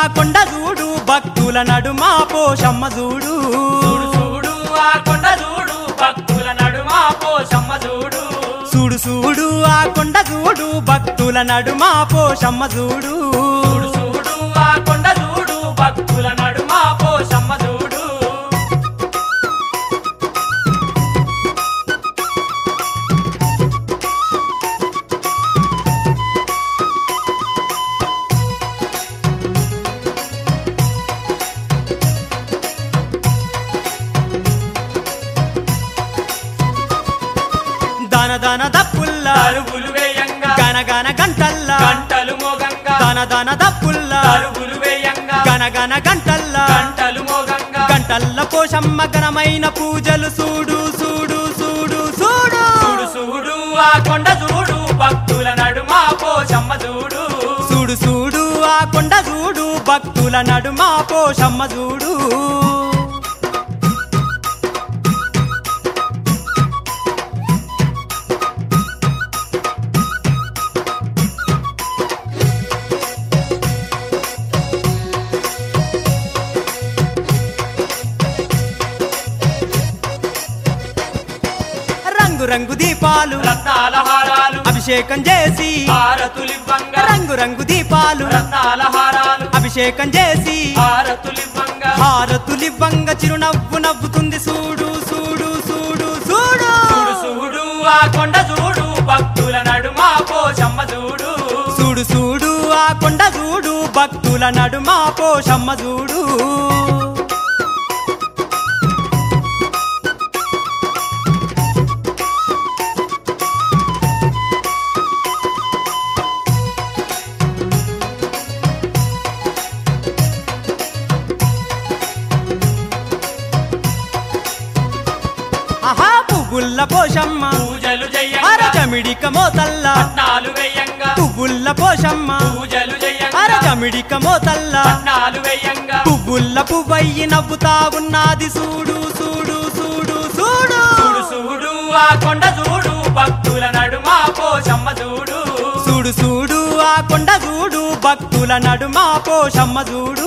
ఆ కొండ చూడు భక్తుల నడుమ పోషమ్మ చూడు చూడు చూడు ఆ కొండ చూడు భక్తుల నడుమ పోషమ్మ చూడు చూడు చూడు ఆ కొండ చూడు భక్తుల నడుమ పోషమ్మ చూడు చూడు చూడు ఆ కొండ చూడు భక్తుల నడుమ పోషమ్మ చూడు దన దన దప్పుల్లా అరుగులు వేయంగా గన గన గంటల్లా గంటలు మోగంగా దన దన దప్పుల్లా అరుగులు వేయంగా గన గన గంటల్లా గంటలు మోగంగా గంటల్ల పోషమ్మ ఘనమైన పూజలు చూడు చూడు చూడు చూడు చూడు చూడు ఆ కొండ చూడు భక్తుల నడుమ పోషమ్మ చూడు చూడు చూడు ఆ కొండ చూడు భక్తుల నడుమ పోషమ్మ చూడు రంగు రంగు దీపాలు రత్నాల హారాలు అభిషేకం చేసి హారతులివ్వంగా రంగు రంగు దీపాలు రత్నాల హారాలు అభిషేకం చేసి హారతులివ్వంగా హారతులివ్వంగ చిరునవ్వు నవ్వుతుంది చూడు చూడు చూడు చూడు చూడు చూడు ఆ కొండ చూడు భక్తుల నడుమ పోషమ్మ చూడు చూడు చూడు ఆ కొండ చూడు భక్తుల నడుమ పోషమ్మ చూడు ఆహా పువ్వుల్ల పోషమ్మ పూజలు అర చెయ్యంగా జమిడిక మోతల్ల పట్నాలు వేయంగా పువ్వుల్ల పోషమ్మ పూజలు అర చెయ్యంగా జమిడిక మోతల్ల పట్నాలు వేయంగా పువ్వుల్ల పువ్వయ్యి నవ్వుతా ఉన్నది చూడు చూడు చూడు చూడు చూడు చూడు ఆ కొండ చూడు భక్తుల నడుమ పోషమ్మ చూడు చూడు చూడు ఆ కొండ చూడు భక్తుల నడుమ పోషమ్మ చూడు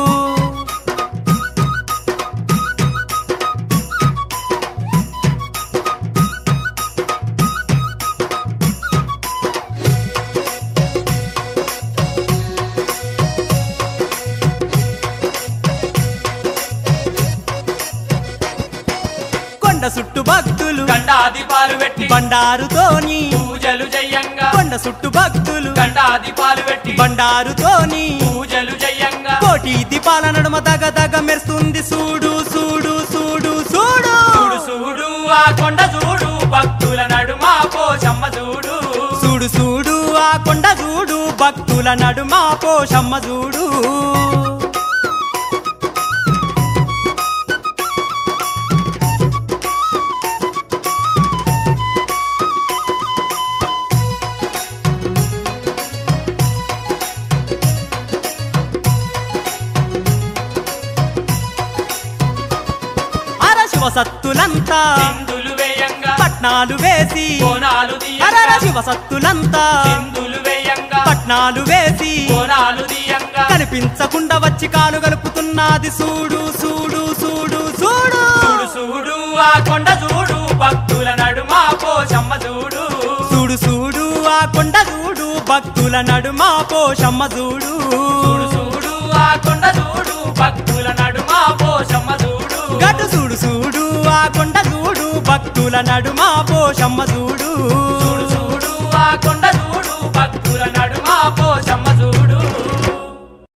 కొండ చుట్టు భక్తులు గండాదిపాలు పెట్టి బండారుతోని పూజలు చెయ్యంగా కొండ చుట్టు భక్తులు గండాదిపాలు పెట్టి బండారుతోని పూజలు చెయ్యంగా కోటి దీపాల నడుమ తగ తగ మెరుస్తుంది చూడు చూడు చూడు చూడు చూడు చూడు ఆ కొండ చూడు భక్తుల నడుమ పోషమ్మ చూడు చూడు చూడు ఆ కొండ చూడు భక్తుల నడుమ పోషమ్మ చూడు అర శివసత్తులంతా సింధులు వేయంగా పట్నాలు వేసి కోనాలు అరర తీయంగా శివసత్తులంతా సింధులు వేయంగా పట్నాలు వేసి కోనాలు తీయంగా కనిపించకుండా వచ్చి కాలు గలుపుతున్నది చూడు చూడు చూడు చూడు చూడు చూడు ఆ కొండ చూడు భక్తుల నడుమ పోషమ్మ చూడు చూడు చూడు ఆ కొండ చూడు భక్తుల నడుమ పోషమ్మ చూడు చూడు చూడు ఆ కొండ చూడు భక్తుల నడుమ పోషమ్మ చూడు గటు చూడు చూడు ఆ కొండ చూడు భక్తుల నడుమ పోషమ్మ చూడు